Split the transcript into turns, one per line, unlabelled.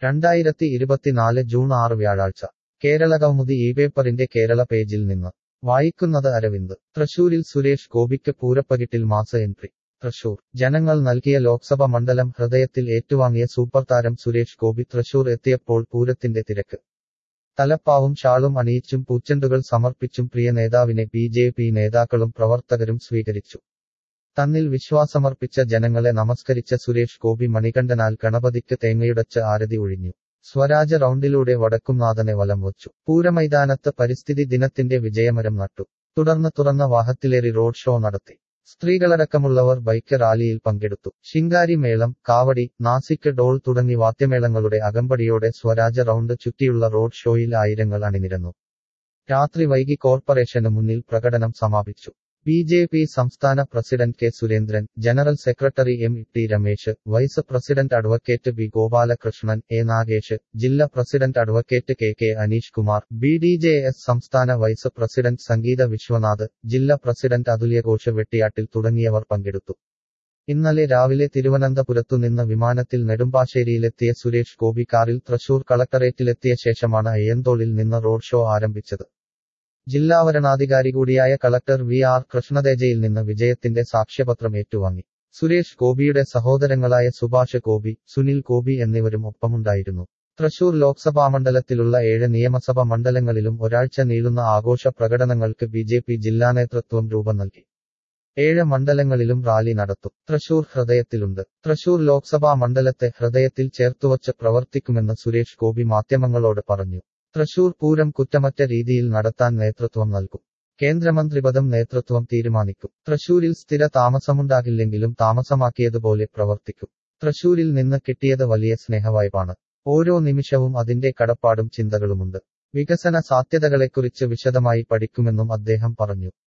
രണ്ടായിരത്തി ഇരുപത്തിനാല് ജൂൺ ആറ് വ്യാഴാഴ്ച കേരളകൗമുദി ഈ പേപ്പറിന്റെ കേരള പേജിൽ നിന്ന് വായിക്കുന്നത് അരവിന്ദ് തൃശൂരിൽ സുരേഷ് ഗോപിക്ക് പൂരപ്പകിട്ടിൽ മാസ എൻട്രി തൃശൂർ ജനങ്ങൾ നൽകിയ ലോക്സഭ മണ്ഡലം ഹൃദയത്തിൽ ഏറ്റുവാങ്ങിയ സൂപ്പർ താരം സുരേഷ് ഗോപി തൃശൂർ എത്തിയപ്പോൾ പൂരത്തിന്റെ തിരക്ക് തലപ്പാവും ഷാളും അണിയിച്ചും പൂച്ചെണ്ടുകൾ സമർപ്പിച്ചും പ്രിയ നേതാവിനെ ബി ജെ പി നേതാക്കളും പ്രവർത്തകരും സ്വീകരിച്ചു തന്നിൽ വിശ്വാസമർപ്പിച്ച ജനങ്ങളെ നമസ്കരിച്ച സുരേഷ് ഗോപി മണികണ്ഠനാൽ ഗണപതിക്ക് തേങ്ങയുടച്ച് ആരതി ഒഴിഞ്ഞു സ്വരാജ റൗണ്ടിലൂടെ വടക്കുംനാഥനെ വലം വച്ചു പൂരമൈതാനത്ത് പരിസ്ഥിതി ദിനത്തിന്റെ വിജയമരം നട്ടു തുടർന്ന് തുറന്ന വാഹത്തിലേറി റോഡ് ഷോ നടത്തി സ്ത്രീകളടക്കമുള്ളവർ ബൈക്ക് റാലിയിൽ പങ്കെടുത്തു ശിങ്കാരി മേളം കാവടി നാസിക് ഡോൾ തുടങ്ങി വാദ്യമേളങ്ങളുടെ അകമ്പടിയോടെ സ്വരാജ റൗണ്ട് ചുറ്റിയുള്ള റോഡ് ഷോയിൽ ആയിരങ്ങൾ അണിനിരന്നു രാത്രി വൈകി കോർപ്പറേഷന് മുന്നിൽ പ്രകടനം സമാപിച്ചു ബി ജെ പി സംസ്ഥാന president K Surendran general secretary M T Ramesh vice president advocate B Gopalakrishnan A Nagesh ജില്ലാ president advocate K K Aneesh Kumar B D J S സംസ്ഥാന വൈസ് പ്രസിഡന്റ് സംഗീത വിശ്വനാഥ് ജില്ലാ പ്രസിഡന്റ് അതുല്യഘോഷ് വെട്ടിയാട്ടിൽ തുടങ്ങിയവർ പങ്കെടുത്തു ഇന്നലെ രാവിലെ തിരുവനന്തപുരത്തുനിന്ന് വിമാനത്തിൽ നെടുമ്പാശ്ശേരിയിലെത്തിയ സുരേഷ് ഗോപി കാറിൽ തൃശൂർ കളക്ടറേറ്റിലെത്തിയ ശേഷമാണ് അയ്യന്തോളിൽ നിന്ന് റോഡ് ഷോ ആരംഭിച്ചത് ജില്ലാവരണാധികാരി കൂടിയായ കളക്ടർ വി ആർ കൃഷ്ണതേജയിൽ നിന്ന് വിജയത്തിന്റെ സാക്ഷ്യപത്രം ഏറ്റുവാങ്ങി സുരേഷ് ഗോപിയുടെ സഹോദരങ്ങളായ സുഭാഷ് ഗോപി സുനിൽ ഗോപി എന്നിവരും ഒപ്പമുണ്ടായിരുന്നു തൃശൂർ ലോക്സഭാ മണ്ഡലത്തിലുള്ള ഏഴ് നിയമസഭ മണ്ഡലങ്ങളിലും ഒരാഴ്ച നീളുന്ന ആഘോഷ പ്രകടനങ്ങൾക്ക് ബി ജെ പി ജില്ലാ നേതൃത്വം രൂപം നൽകി ഏഴ് മണ്ഡലങ്ങളിലും റാലി നടത്തും തൃശൂർ ഹൃദയത്തിലുണ്ട് തൃശൂർ ലോക്സഭാ മണ്ഡലത്തെ ഹൃദയത്തിൽ ചേർത്തുവച്ച് പ്രവർത്തിക്കുമെന്ന് സുരേഷ് ഗോപി മാധ്യമങ്ങളോട് പറഞ്ഞു തൃശൂർ പൂരം കുറ്റമറ്റ രീതിയിൽ നടത്താൻ നേതൃത്വം നൽകും കേന്ദ്രമന്ത്രിപദം നേതൃത്വം തീരുമാനിക്കും തൃശൂരിൽ സ്ഥിര താമസമുണ്ടാകില്ലെങ്കിലും താമസമാക്കിയതുപോലെ പ്രവർത്തിക്കും തൃശൂരിൽ നിന്ന് കിട്ടിയത് വലിയ സ്നേഹവായ്പാണ് ഓരോ നിമിഷവും അതിന്റെ കടപ്പാടും ചിന്തകളുമുണ്ട് വികസന സാധ്യതകളെക്കുറിച്ച് വിശദമായി പഠിക്കുമെന്നും അദ്ദേഹം പറഞ്ഞു